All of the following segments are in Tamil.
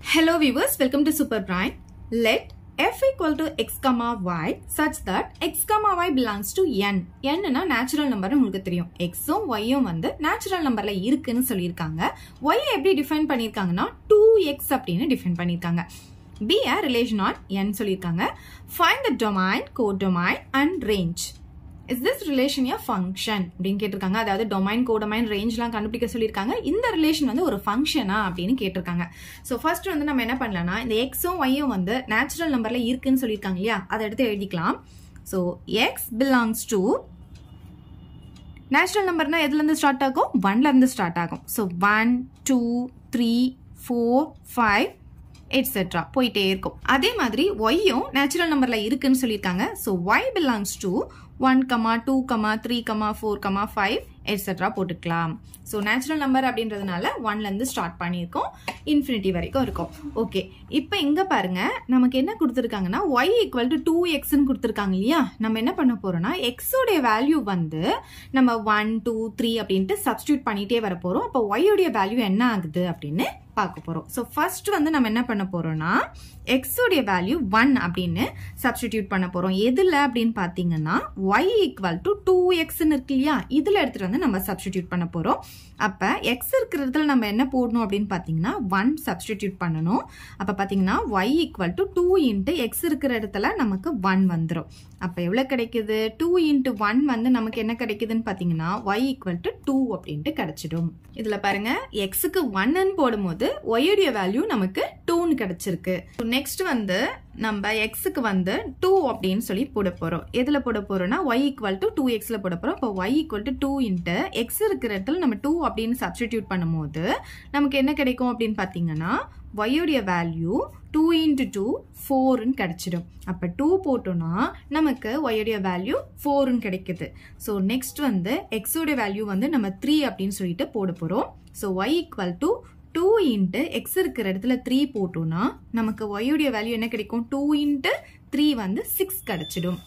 Hello viewers, welcome to Super Prime. Let f equal to x comma y such that x comma y belongs to n. n னா நேச்சுரல் நம்பர் உங்களுக்கு தெரியும் xும் yயும் வந்து நேச்சுரல் நம்பர்ல இருக்குன்னு சொல்லியிருக்காங்க y எப்படி டிஃபைன் பண்ணியிருக்காங்கன்னா டூ எக்ஸ் அப்படின்னு டிஃபைன் பண்ணியிருக்காங்க be a relation on n சொல்லியிருக்காங்க find the domain codomain and range is this relation a function அப்படின்னு கேட்டிருக்காங்க அதாவது டொமைன் கோடொமைன் ரேஞ்ச்லாம் கண்டுபிடிக்க சொல்லியிருக்காங்க இந்த ரிலேஷன் வந்து ஒரு ஃபங்க்ஷனா அப்படின்னு கேட்டிருக்காங்க ஸோ ஃபர்ஸ்ட் வந்து நம்ம என்ன பண்ணலாம்னா இந்த எக்ஸும் ஒய்யும் வந்து நேச்சுரல் நம்பர்ல இருக்குன்னு சொல்லியிருக்காங்க இல்லையா அதை எடுத்து எழுதிக்கலாம் so x belongs to natural நம்பர்னா எதுலேருந்து ஸ்டார்ட் ஆகும் ஒன்லேருந்து ஸ்டார்ட் ஆகும் so one two three four five etcetera போயிட்டே இருக்கும் அதே மாதிரி ஒய்யும் நேச்சுரல் நம்பர்ல இருக்குன்னு சொல்லியிருக்காங்க so y belongs to one comma two comma three comma four comma five etcetera போட்டுக்கலாம் ஸோ நேச்சுரல் நம்பர் அப்படின்றதுனால ஒன்லேருந்து ஸ்டார்ட் பண்ணியிருக்கோம் இன்ஃபினிட்டி வரைக்கும் இருக்கும் ஓகே இப்போ இங்கே பாருங்க நமக்கு என்ன கொடுத்துருக்காங்கன்னா ஒய் ஈக்குவல் டு டூ எக்ஸ்ன்னு கொடுத்துருக்காங்க இல்லையா நம்ம என்ன பண்ண போறோம்னா எக்ஸோடைய வேல்யூ வந்து நம்ம ஒன் டூ த்ரீ அப்படின்ட்டு சப்ஸ்டியூட் பண்ணிட்டே வர போகிறோம் அப்போ ஒய்யோடைய வேல்யூ என்ன ஆகுது அப்படின்னு பார்க்க போகிறோம் ஸோ ஃபர்ஸ்ட் வந்து நம்ம என்ன பண்ண போகிறோம்னா எக்ஸோடைய வேல்யூ ஒன் அப்படின்னு சப்ஸ்டிடியூட் பண்ண போகிறோம் எதில் அப்படின்னு பார்த்தீங்கன்னா ஒய் ஈக்குவல் டு டூ எக்ஸ்ன்னு இருக்கு இல்லையா இதில் எடுத்துகிட்டு வந்து நம்ம சப்ஸ்டிடியூட் பண்ண போகிறோம் அப்போ எக்ஸ் இருக்கிற இடத்துல நம்ம என்ன போடணும் அப்படின்னு பார்த்தீங்கன்னா ஒன் சப்ஸ்டிடியூட் பண்ணணும் அப்போ பார்த்தீங்கன்னா y equal to two into x இருக்கிற இடத்துல நமக்கு ஒன் வந்துடும் அப்போ எவ்வளோ கிடைக்குது டூ இன்ட்டு ஒன் வந்து நமக்கு என்ன கிடைக்குதுன்னு பார்த்தீங்கன்னா ஒய் ஈக்குவல் டு டூ அப்படின்ட்டு கிடைச்சிடும் இதில் பாருங்க எக்ஸுக்கு ஒன்னு போடும்போது ஒய்யுடைய வேல்யூ நமக்கு டூன்னு கிடைச்சிருக்கு நெக்ஸ்ட் வந்து நம்ம எக்ஸுக்கு வந்து டூ அப்படின்னு சொல்லி போட போறோம் எதுல போட போறோம்னா ஒய் ஈக்குவல் டு டூ எக்ஸ்ல போட போறோம் இப்போ y equal to two into x இருக்கிற இடத்துல நம்ம டூ அப்படின்னு சப்ஸ்டிடியூட் பண்ணும்போது நமக்கு என்ன கிடைக்கும் அப்படின்னு பார்த்தீங்கன்னா ஒய்யுடைய வேல்யூ டூ இன்ட்டு டூ ஃபோர்னு கிடைச்சிடும் அப்போ டூ போட்டோம்னா நமக்கு ஒய்யுடைய வேல்யூ ஃபோர்னு கிடைக்குது ஸோ நெக்ஸ்ட் வந்து எக்ஸோடைய வேல்யூ வந்து நம்ம த்ரீ அப்படின்னு சொல்லிட்டு போட போகிறோம் so y equal to two into x இருக்கிற இடத்துல த்ரீ போட்டோம்னா நமக்கு ஒய்யுடைய வேல்யூ என்ன கிடைக்கும் டூ இன்ட்டு த்ரீ வந்து சிக்ஸ் கிடைச்சிடும்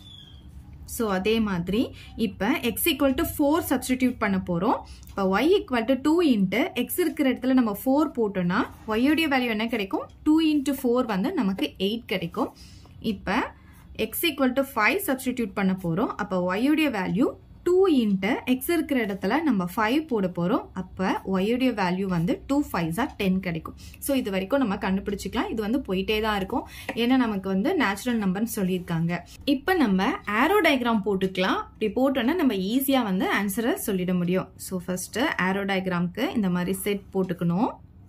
ஸோ அதே மாதிரி இப்போ x equal to four substitute பண்ண போகிறோம் இப்போ y equal to two into x இருக்கிற இடத்துல நம்ம ஃபோர் போட்டோம்னா ஒய்யோடைய வேல்யூ என்ன கிடைக்கும் டூ இன்ட்டு ஃபோர் வந்து நமக்கு எயிட் கிடைக்கும் இப்போ x equal to five substitute பண்ண போகிறோம் அப்போ ஒய்யோடைய வேல்யூ டூ இன்ட்டு எக்ஸ் இருக்கிற இடத்துல நம்ம ஃபைவ் போட போகிறோம் அப்போ ஒய்யுடைய வேல்யூ வந்து டூ ஃபைவ்ஸாக டென் கிடைக்கும் ஸோ இது வரைக்கும் நம்ம கண்டுபிடிச்சிக்கலாம் இது வந்து போயிட்டே தான் இருக்கும் ஏன்னா நமக்கு வந்து நேச்சுரல் நம்பர்னு சொல்லியிருக்காங்க இப்போ நம்ம ஆரோ டயக்ராம் போட்டுக்கலாம் இப்படி போட்டோன்னா நம்ம ஈஸியாக வந்து ஆன்சரை சொல்லிட முடியும் ஸோ ஃபஸ்ட்டு ஆரோ டயக்ராம்க்கு இந்த மாதிரி செட் போட்டுக்கணும்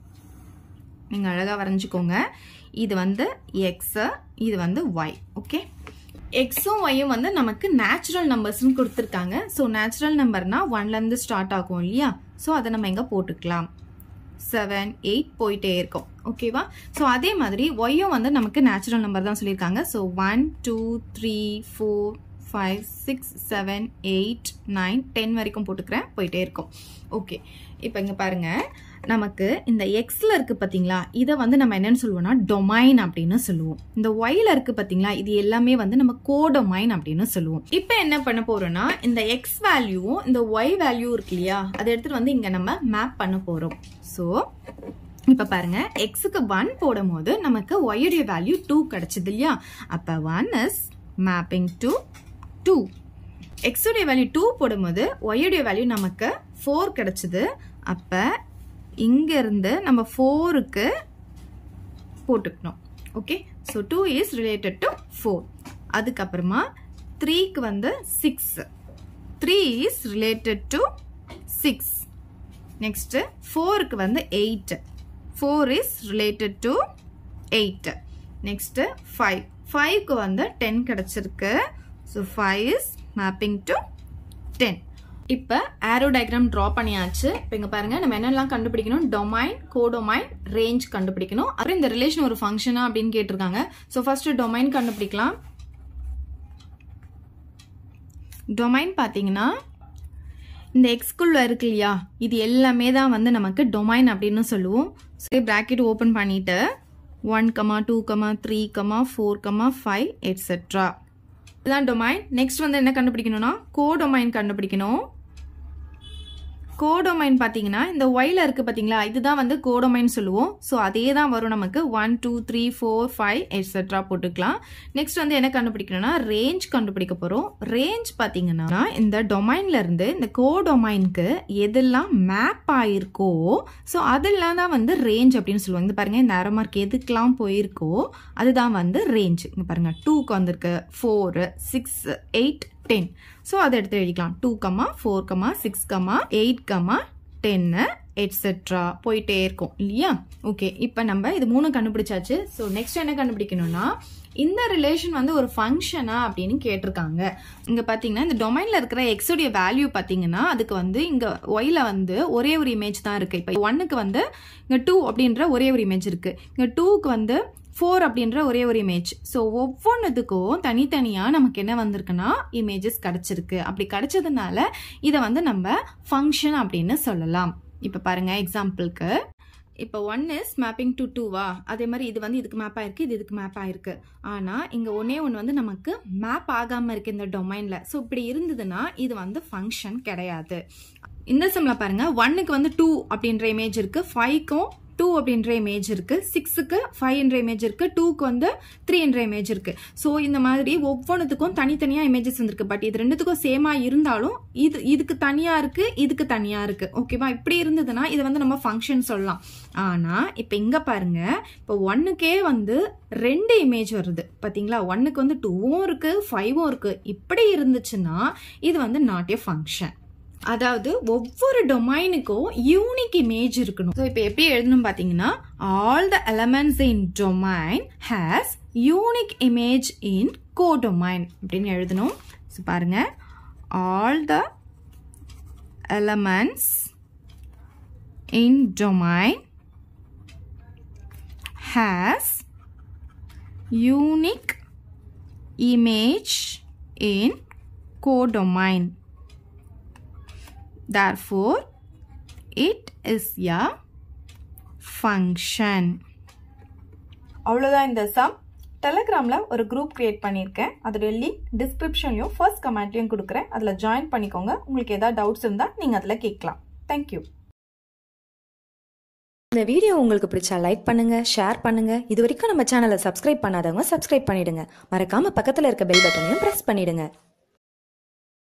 நீங்கள் அழகாக வரைஞ்சிக்கோங்க இது வந்து எக்ஸு இது வந்து ஒய் ஓகே எக்ஸும் ஒய்யும் வந்து நமக்கு நேச்சுரல் நம்பர்ஸ்னு கொடுத்துருக்காங்க ஸோ நேச்சுரல் நம்பர்னா ஒன்லேருந்து ஸ்டார்ட் ஆகும் இல்லையா ஸோ அதை நம்ம எங்கே போட்டுக்கலாம் செவன் எயிட் போயிட்டே இருக்கும் ஓகேவா ஸோ அதே மாதிரி ஒய்யும் வந்து நமக்கு நேச்சுரல் நம்பர் தான் சொல்லியிருக்காங்க so one two three four five six seven eight nine ten வரைக்கும் போட்டுக்கிறேன் போயிட்டே இருக்கும் ஓகே இப்போ இங்கே பாருங்கள் நமக்கு இந்த எக்ஸில் இருக்குது பார்த்தீங்களா இதை வந்து நம்ம என்னன்னு சொல்லுவோம்னா டொமைன் அப்படின்னு சொல்லுவோம் இந்த ஒயில் இருக்குது பார்த்தீங்களா இது எல்லாமே வந்து நம்ம கோடொமைன் அப்படின்னு சொல்லுவோம் இப்போ என்ன பண்ண போகிறோம்னா இந்த எக்ஸ் வேல்யூவும் இந்த ஒய் வேல்யூ இருக்கு இல்லையா அதை எடுத்துகிட்டு வந்து இங்கே நம்ம மேப் பண்ண போகிறோம் ஸோ இப்போ பாருங்க எக்ஸுக்கு ஒன் போடும் போது நமக்கு ஒய்யுடைய வேல்யூ டூ கிடைச்சது இல்லையா அப்போ one is mapping to two எக்ஸுடைய வேல்யூ டூ போடும்போது ஒய்யுடைய வேல்யூ நமக்கு ஃபோர் கிடைச்சது அப்போ இங்கேருந்து நம்ம ஃபோருக்கு போட்டுக்கணும் okay so two is related to four அதுக்கப்புறமா த்ரீக்கு வந்து six three is related to six next ஃபோருக்கு வந்து eight four is related to eight next five ஃபைவ்க்கு வந்து டென் கிடச்சிருக்கு so five is mapping to ten இப்போ ஆரோ டயக்ராம் ட்ரா பண்ணியாச்சு இப்போ இங்கே பாருங்க நம்ம என்னெல்லாம் கண்டுபிடிக்கணும் டொமைன் கோடொமைன் ரேஞ்ச் கண்டுபிடிக்கணும் அப்புறம் இந்த ரிலேஷன் ஒரு ஃபங்க்ஷனா அப்படின்னு கேட்டிருக்காங்க ஸோ ஃபர்ஸ்ட் டொமைன் கண்டுபிடிக்கலாம் டொமைன் பார்த்தீங்கன்னா இந்த எக்ஸ்குள்ள இருக்கு இல்லையா இது எல்லாமே தான் வந்து நமக்கு டொமைன் அப்படின்னு சொல்லுவோம் சரி ப்ராக்கெட் ஓப்பன் பண்ணிட்டு one comma two comma three comma four comma five etcetera இதுதான் டொமைன் நெக்ஸ்ட் வந்து என்ன கண்டுபிடிக்கணும்னா கோ டொமைன் கண்டுபிடிக்கணும் கோடொமைன் பார்த்தீங்கன்னா இந்த ஒயில இருக்கு பார்த்தீங்களா இதுதான் வந்து கோடொமைன் சொல்லுவோம் ஸோ அதே தான் வரும் நமக்கு one two three four five etcetera போட்டுக்கலாம் நெக்ஸ்ட் வந்து என்ன கண்டுபிடிக்கணும்னா ரேஞ்ச் கண்டுபிடிக்க போகிறோம் ரேஞ்ச் பார்த்தீங்கன்னா இந்த டொமைன்ல இருந்து இந்த கோடொமைனுக்கு எதெல்லாம் மேப் ஆயிருக்கோ ஸோ அதெல்லாம் தான் வந்து ரேஞ்ச் அப்படின்னு சொல்லுவாங்க இந்த பாருங்க இந்த அரை மார்க் எதுக்கெல்லாம் போயிருக்கோ அதுதான் வந்து ரேஞ்ச் இங்கே பாருங்க டூக்கு வந்திருக்கு four six eight ten so அதை எடுத்து எழுதிக்கலாம் two comma four comma six comma eight comma டென்னு எட்ஸெட்ரா போயிட்டே இருக்கும் இல்லையா ஓகே இப்போ நம்ம இது மூணு கண்டுபிடிச்சாச்சு ஸோ நெக்ஸ்ட் என்ன கண்டுபிடிக்கணும்னா இந்த ரிலேஷன் வந்து ஒரு ஃபங்க்ஷனா அப்படின்னு கேட்டிருக்காங்க இங்க பாத்தீங்கன்னா இந்த டொமைன்ல இருக்கிற எக்ஸோடைய வேல்யூ பாத்தீங்கன்னா அதுக்கு வந்து இங்க ஒய்ல வந்து ஒரே ஒரு இமேஜ் தான் இருக்கு இப்போ ஒன்னுக்கு வந்து இங்க டூ அப்படின்ற ஒரே ஒரு இமேஜ் இருக்கு இங்க டூக்கு வந்து ஃபோர் அப்படின்ற ஒரே ஒரு இமேஜ் ஸோ ஒவ்வொன்றுத்துக்கும் தனித்தனியாக நமக்கு என்ன வந்திருக்குன்னா இமேஜஸ் கிடச்சிருக்கு அப்படி கிடைச்சதுனால இதை வந்து நம்ம ஃபங்க்ஷன் அப்படின்னு சொல்லலாம் இப்போ பாருங்க எக்ஸாம்பிளுக்கு இப்போ ஒன் இஸ் மேப்பிங் டு டூவா அதே மாதிரி இது வந்து இதுக்கு மேப் ஆயிருக்கு இது இதுக்கு மேப் ஆயிருக்கு ஆனால் இங்கே ஒன்னே ஒன்று வந்து நமக்கு மேப் ஆகாமல் இருக்கு இந்த டொமைனில் ஸோ இப்படி இருந்ததுன்னா இது வந்து ஃபங்க்ஷன் கிடையாது இந்த சம்ல பாருங்க ஒன்னுக்கு வந்து டூ அப்படின்ற இமேஜ் இருக்கு ஃபைவ்க்கும் டூ அப்படின்ற இமேஜ் இருக்கு சிக்ஸுக்கு ஃபைவ் என்ற இமேஜ் இருக்கு டூக்கு வந்து த்ரீ என்ற இமேஜ் இருக்கு ஸோ இந்த மாதிரி ஒவ்வொன்றுத்துக்கும் தனித்தனியா இமேஜஸ் வந்திருக்கு பட் இது ரெண்டுத்துக்கும் சேமா இருந்தாலும் இது இதுக்கு தனியா இருக்கு இதுக்கு தனியா இருக்கு ஓகேவா இப்படி இருந்ததுன்னா இதை வந்து நம்ம ஃபங்க்ஷன் சொல்லலாம் ஆனா இப்போ இங்க பாருங்க இப்போ ஒன்னுக்கே வந்து ரெண்டு இமேஜ் வருது பாத்தீங்களா ஒன்னுக்கு வந்து டூவும் இருக்கு ஃபைவும் இருக்கு இப்படி இருந்துச்சுன்னா இது வந்து நாட் ஏ ஃபங்க்ஷன் அதாவது ஒவ்வொரு டொமைனுக்கும் யூனிக் இமேஜ் இருக்கணும் ஸோ இப்போ எப்படி எழுதணும் பார்த்தீங்கன்னா all the elements in domain has unique image in codomain அப்படின்னு எழுதணும் ஸோ பாருங்க all the elements in domain has unique image in codomain therefore it is a function அவ்வளோதான் இந்த சம் டெலகிராமில் ஒரு குரூப் கிரியேட் பண்ணியிருக்கேன் அதோட லிங்க் டிஸ்கிரிப்ஷன்லையும் ஃபர்ஸ்ட் கமெண்ட்லையும் கொடுக்குறேன் அதில் ஜாயின் பண்ணிக்கோங்க உங்களுக்கு ஏதாவது டவுட்ஸ் இருந்தால் நீங்கள் அதில் கேட்கலாம் தேங்க்யூ இந்த வீடியோ உங்களுக்கு பிடிச்சா லைக் பண்ணுங்க ஷேர் பண்ணுங்க இது வரைக்கும் நம்ம சேனலை சப்ஸ்கிரைப் பண்ணாதவங்க சப்ஸ்கிரைப் பண்ணிடுங்க மறக்காம பக்கத்துல இருக்க பெல் பட்டனையும் பிரஸ் பண்ணிடுங்க